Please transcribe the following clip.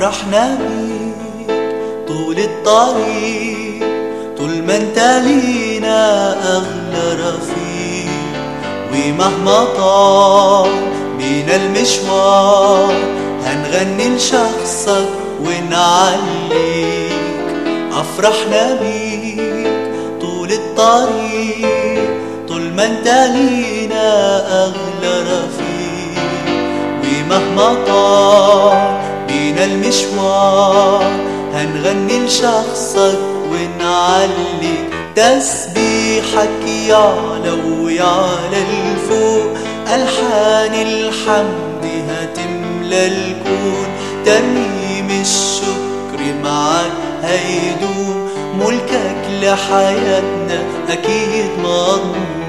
أفرحنا بيك طول الطريق طول ما انت لينا أغلى رفيق ومهما طال بينا المشوار هنغني لشخصك ونعليك أفرحنا بيك طول الطريق طول ما انت لينا أغلى رفيق ومهما طال بينا المشوار هنغني لشخصك ونعلي تسبيحك يعلى ويعلى الفوق ألحان الحمد هتملى الكون ترنيم الشكر معاك هيدوم ملكك لحياتنا أكيد مضمون